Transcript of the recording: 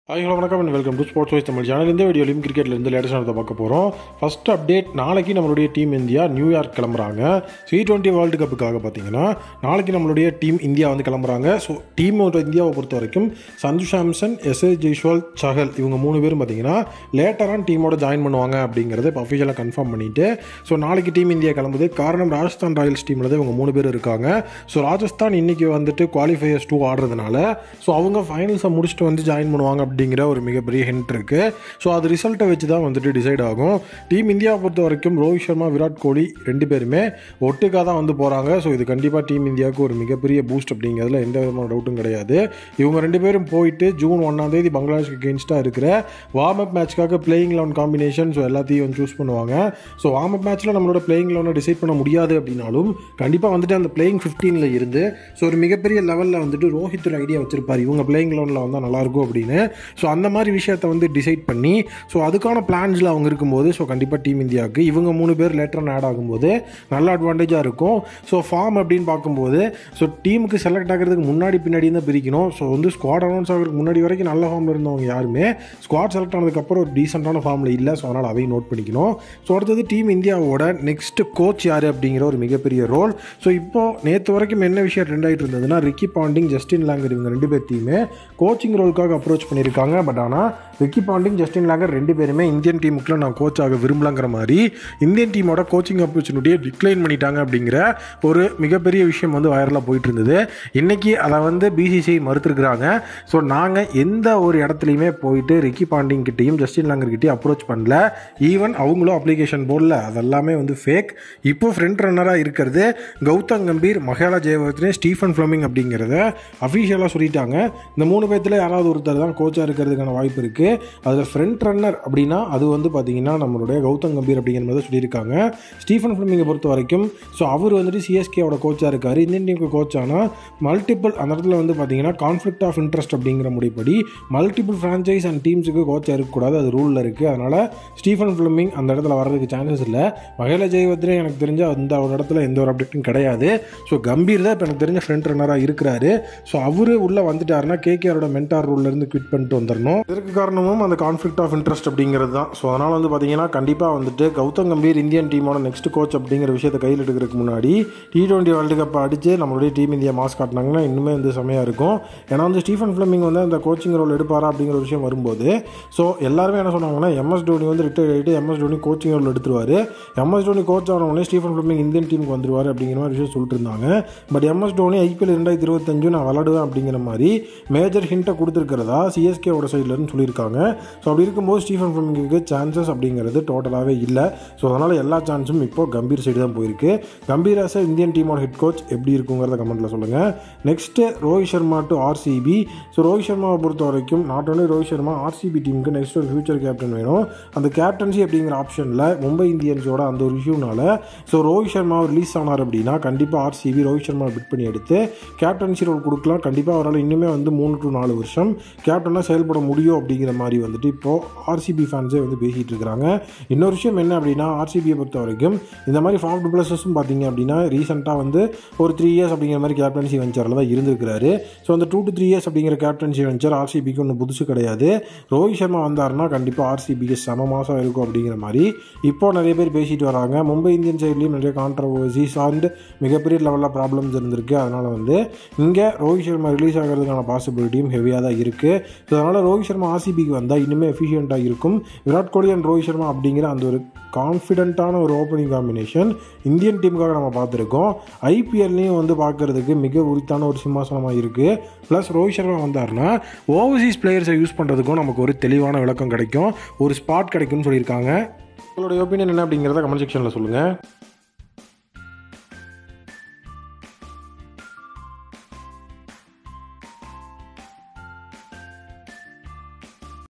hi hello வணக்கம் and welcome to sports wise Tamil channel இந்த வீடியோலையும் கிரிக்கெட்ல இருந்து லேட்டஸ்ட் நடத்த பார்க்க போகிறோம் ஃபர்ஸ்ட் அப்டேட் நாளைக்கு நம்மளுடைய டீம் இந்தியா நியூயார்க் கிளம்புறாங்க சி டுவெண்ட்டி வேர்ல்டு கப்புக்காக பார்த்தீங்கன்னா நாளைக்கு நம்மளுடைய டீம் இந்தியா வந்து கிளம்புறாங்க ஸோ டீமோட இந்தியாவை பொறுத்த வரைக்கும் சஞ்சு சாம்சன் எஸ் எஸ் ஜெய்ஸ்வால் சஹல் இவங்க மூணு பேரும் பார்த்தீங்கன்னா லேட்டரான டீமோட ஜாயின் பண்ணுவாங்க அப்படிங்கிறத இப்போ அஃபிஷியலாக கன்ஃபார்ம் பண்ணிட்டு ஸோ நாளைக்கு டீம் இந்தியா கிளம்புது காரணம் ராஜஸ்தான் ராயல்ஸ் டீமில் தான் இவங்க மூணு பேர் இருக்காங்க ஸோ ராஜஸ்தான் இன்னைக்கு வந்துட்டு குவாலிஃபையர்ஸ் டூ ஆடுறதுனால ஸோ அவங்க ஃபைனல்ஸை முடிச்சுட்டு வந்து ஜாயின் பண்ணுவாங்க அப்படிங்கிற ஒரு மிகப்பெரிய ஹிண்ட் இருக்குது ஸோ அது ரிசல்ட்டை வச்சு தான் வந்துட்டு டிசைட் ஆகும் டீம் இந்தியாவை பொறுத்த வரைக்கும் ரோஹித் சர்மா விராட் கோலி ரெண்டு பேருமே ஒட்டுக்காக தான் வந்து போகிறாங்க ஸோ இது கண்டிப்பாக டீம் இந்தியாவுக்கு ஒரு மிகப்பெரிய பூஸ்ட் அப்படிங்கிறதுல எந்த விதமான டவுட்டும் கிடையாது இவங்க ரெண்டு பேரும் போயிட்டு ஜூன் ஒன்றாம் தேதி பங்களாதேஷ்க்கு அகேன்ஸ்டாக இருக்கிற வார்ம் அப் மேட்ச்க்காக பிளேயிங் லெவன் காம்பினேஷன் ஸோ எல்லாத்தையும் வந்து சூஸ் பண்ணுவாங்க ஸோ வார்ம் அப் மேட்ச்சில் நம்மளோட பிளேயிங் லெவனை டிசைட் பண்ண முடியாது அப்படின்னாலும் கண்டிப்பாக வந்துட்டு அந்த பிளேயிங் ஃபிஃப்டீனில் இருந்து ஸோ ஒரு மிகப்பெரிய லெவலில் வந்துட்டு ரோஹித் ஒரு ஐடியா வச்சிருப்பார் இவங்க பிளேயிங் லெவனில் வந்தால் நல்லாயிருக்கும் அப்படின்னு ஸோ அந்த மாதிரி விஷயத்தை வந்து டிசைட் பண்ணி ஸோ அதுக்கான பிளான்ஸில் அவங்க இருக்கும்போது ஸோ கண்டிப்பாக டீம் இந்தியாவுக்கு இவங்க மூணு பேர் லேட்டரான ஆட் ஆகும்போது நல்ல அட்வான்டேஜாக இருக்கும் ஸோ ஃபார்ம் அப்படின்னு பார்க்கும்போது ஸோ டீமுக்கு செலக்ட் ஆகிறதுக்கு முன்னாடி பின்னாடி தான் பிரிக்கணும் ஸோ வந்து ஸ்குவாட் அனௌன்ஸ் ஆகிறதுக்கு முன்னாடி வரைக்கும் நல்ல ஃபார்மில் இருந்தவங்க யாருமே ஸ்குவாட் செலக்ட் ஆனதுக்கப்புறம் ஒரு டீசெண்டான ஃபார்மில் இல்லை ஸோ அதனால் அதையும் நோட் பண்ணிக்கணும் ஸோ அடுத்தது டீம் இந்தியாவோட நெக்ஸ்ட் கோச் யார் அப்படிங்கிற ஒரு மிகப்பெரிய ரோல் ஸோ இப்போ நேற்று வரைக்கும் என்ன விஷயம் ட்ரெண்ட் ஆகிட்டு இருந்ததுன்னா ரிக்கி பாண்டிங் ஜஸ்டின் லாங்கர் இவங்க ரெண்டு பேர்த்தையுமே கோச்சிங் ரோலுக்காக அப்ரோச் பண்ணியிருக்காங்க பட் ஆனால் ரிக்கி பாண்டிங் ஜஸ்டின் லாங்கர் ரெண்டு பேருமே இந்தியன் டீமுக்குள்ள நான் கோச் ஆக விரும்பலங்கிற மாதிரி இந்தியன் டீமோட கோச்சிங் ஆப்பர்ச்சுனிட்டியை டிக்ளைன் பண்ணிட்டாங்க அப்படிங்கிற ஒரு மிகப்பெரிய விஷயம் வந்து வைரலாக போயிட்டு இருந்தது இன்னைக்கு அதை வந்து பிசிசிஐ மறுத்துருக்குறாங்க ஸோ நாங்கள் எந்த ஒரு இடத்துலையுமே போயிட்டு ரிக்கி பாண்டிங் கிட்டேயும் ஜஸ்டின் லாங்கர் கிட்டேயும் அப்ரோச் பண்ணல ஈவன் அவங்களும் அப்ளிகேஷன் போடல அதெல்லாமே வந்து ஃபேக் இப்போ ஃப்ரண்ட் ரன்னராக இருக்கிறது கௌதம் கம்பீர் மஹேலா ஜெயவர்தனே ஸ்டீஃபன் ஃப்ளமிங் அப்படிங்கிறத அஃபீஷியலாக சொல்லிட்டாங்க இந்த மூணு பேர்த்தில் யாராவது ஒருத்தர் தான் கோச்சாக இருக்கிறதுக்கான வாய்ப்பு இருக்குது அதில் ஃப்ரண்ட் ரன்னர் அப்படின்னா அது வந்து பார்த்தீங்கன்னா நம்மளுடைய கௌதம் கம்பீர் அப்படிங்கிற மாதிரி சொல்லியிருக்காங்க ஸ்டீஃபன் ஃப்ளமிங்கை பொறுத்த வரைக்கும் ஸோ அவர் வந்துட்டு சிஎஸ்கேவோட கோச்சாக இருக்கார் இந்தியன் டீமுக்கு கோச் ஆனால் மல்டிபிள் அந்த இடத்துல வந்து பார்த்தீங்கன்னா கான்ஃப்ளிக்ட் ஆஃப் இன்ட்ரெஸ்ட் அப்படிங்கிற முறைப்படி மல்டிபிள் ஃப்ரான்ச்சைஸ் அண்ட் டீம்ஸுக்கு கோச்சாக இருக்கக்கூடாது அது ரூலில் இருக்குது அதனால் ஸ்டீஃபன் ஃபிலிமிங் அந்த இடத்துல வர்றதுக்கு சான்சஸ் இல்லை மகிழ ஜெயவத்ரே எனக்கு தெரிஞ்ச அந்த ஒரு இடத்துல எந்த ஒரு அப்டேட்டும் கிடையாது ஸோ கம்பீர் தான் இப்போ எனக்கு தெரிஞ்ச ஃப்ரண்ட் ரன்னராக இருக்கிறாரு ஸோ அவர் உள்ளே வந்துட்டாருன்னா கேகேஆரோட மென்டார் ரூல்லேருந்து குவிட் பண்ணிட்டு வந்துடணும் இதற்கு காரணமும் அந்த கான்ஃப்ளிக்ட் ஆஃப் இன்ட்ரெஸ்ட் அப்படிங்கிறது தான் ஸோ அதனால் வந்து பார்த்தீங்கன்னா கண்டிப்பாக வந்துட்டு கௌதம் கம்பீர் இந்தியன் டீமோட நெக்ஸ்ட் கோச் அப்படிங்கிற விஷயத்தை கையில் எடுக்கிறதுக்கு முன்னாடி டி டுவெண்ட்டி வேர்ல்டு கப் அடித்து நம்மளுடைய டீம் இந்தியா மாஸ் காட்டினாங்கன்னா இன்னுமே வந்து செமையாக இருக்கும் ஏன்னா வந்து ஸ்டீஃபன் ஃபிளமிங் வந்து அந்த கோச்சிங் ரோல் எடுப்பாரா அப்படிங்கிற ஒரு விஷயம் வரும்போது ஸோ எல்லாருமே என்ன சொன்னாங்கன்னா எம்எஸ் தோனி வந்து ரிட்டையர் ஆகிட்டு எம்எஸ் தோனி கோச்சிங் ரோல் எடுத்துருவார் எம்எஸ் தோனி கோச் ஆனவொடனே ஸ்டீஃபன் ஃபிளமிங் இந்தியன் டீமுக்கு வந்துருவார் அப்படிங்கிற மாதிரி விஷயம் சொல்லிட்டு இருந்தாங்க பட் எம்எஸ் தோனி ஐபிஎல் ரெண்டாயிரத்தி இருபத்தஞ்சு நான் விளாடுவேன் அப்படிங்கிற மாதிரி மேஜர் ஹிண்ட்டை கொடுத்துருக்கிறதா சிஎஸ்கேவோட சைட்லேருந்து சொல்லியிருக்காங்க ஸோ அப்படி இருக்கும்போது ஸ்டீஃபன் ஃபிளமிங்க்கு சான்சஸ் அப்படிங்கிறது டோட்டலாகவே இல்லை ஸோ அதனால் எல்லா சான்ஸும் இப்போ கம்பீர் சைடு தான் போயிருக்கு கம்பீர் ஆச இந்தியன் டீமோட ஹெட் கோச் எப்படி இருக்குங்கிறத கமெண்ட்டில் சொல்லுங்கள் next Rohit Sharma to RCB so Rohit சர்மாவை பொறுத்த வரைக்கும் not only Rohit Sharma RCB டீமுக்கு நெக்ஸ்ட் ஒரு ஃபியூச்சர் கேப்டன் வேணும் அந்த கேப்டன்சி அப்படிங்கிற ஆப்ஷனில் மும்பை இந்தியன்ஸோட அந்த ஒரு இஷ்யூனால ஸோ ரோஹித் சர்மா ரிலீஸ் ஆனார் அப்படின்னா கண்டிப்பாக ஆர்சிபி ரோஹித் சர்மா பிட் பண்ணி எடுத்து கேப்டன்சி ரோல் கொடுக்கலாம் கண்டிப்பாக அவரால் இன்னுமே வந்து மூணு டு நாலு வருஷம் கேப்டனாக செயல்பட முடியும் அப்படிங்கிற மாதிரி வந்துட்டு இப்போது ஆர்சிபி ஃபேன்ஸே வந்து பேசிகிட்டு இருக்கிறாங்க இன்னொரு விஷயம் என்ன அப்படின்னா ஆர்சிபியை பொறுத்த வரைக்கும் இந்த மாதிரி ஃபார்ம் டுப்ளஸஸும் பார்த்தீங்க அப்படின்னா ரீசெண்டாக வந்து ஒரு த்ரீ இயர்ஸ் அப்படிங்கிற மாதிரி கேப்டன்சி வெஞ்சரில் தான் இருந்திருக்கிறாரு ஸோ அந்த டூ டு த்ரீ இயர்ஸ் அப்படிங்கிற கேப்டன்சி வெஞ்சர் ஆர்சிபிக்கு ஒன்றும் புதுசு கிடையாது ரோஹித் சர்மா வந்தாருன்னா கண்டிப்பாக ஆர்சிபிக்கு செம மாதம் இருக்கும் அப்படிங்கிற மாதிரி இப்போ நிறைய பேர் பேசிட்டு வராங்க மும்பை இந்தியன் சைட்லேயும் நிறைய கான்ட்ரவர்சிஸ் அண்ட் மிகப்பெரிய லெவலில் ப்ராப்ளம்ஸ் இருந்திருக்கு அதனால் வந்து இங்கே ரோஹித் சர்மா ரிலீஸ் ஆகிறதுக்கான பாசிபிலிட்டியும் ஹெவியாக தான் இருக்குது ஸோ அதனால் ரோஹித் சர்மா ஆர்சிபிக்கு வந்தால் இன்னுமே எஃபிஷியண்ட்டாக இருக்கும் விராட் கோலி அண்ட் ரோஹித் சர்மா அப்படிங்கிற அந்த ஒரு கான்ஃபிடென்ட்டான ஒரு ஓப்பனிங் காம்பினேஷன் இந்தியன் டீமுக்காக நம்ம பார்த்துருக்கோம் ஐபிஎல்லையும் வந்து பார்க்குறதுக்கு மிக உரித்தான ஒரு சிம்மாசனமாக இருக்குது ப்ளஸ் ரோஹித் சர்மா வந்தார்னா ஓவர்சீஸ் பிளேயர்ஸை யூஸ் பண்ணுறதுக்கும் நமக்கு ஒரு தெளிவான விளக்கம் கிடைக்கும் ஒரு ஸ்பாட் கிடைக்கும்னு சொல்லியிருக்காங்க உங்களுடைய ஒப்பீனியன் என்ன அப்படிங்கிறத கமெண்ட் செக்ஷனில் சொல்லுங்கள்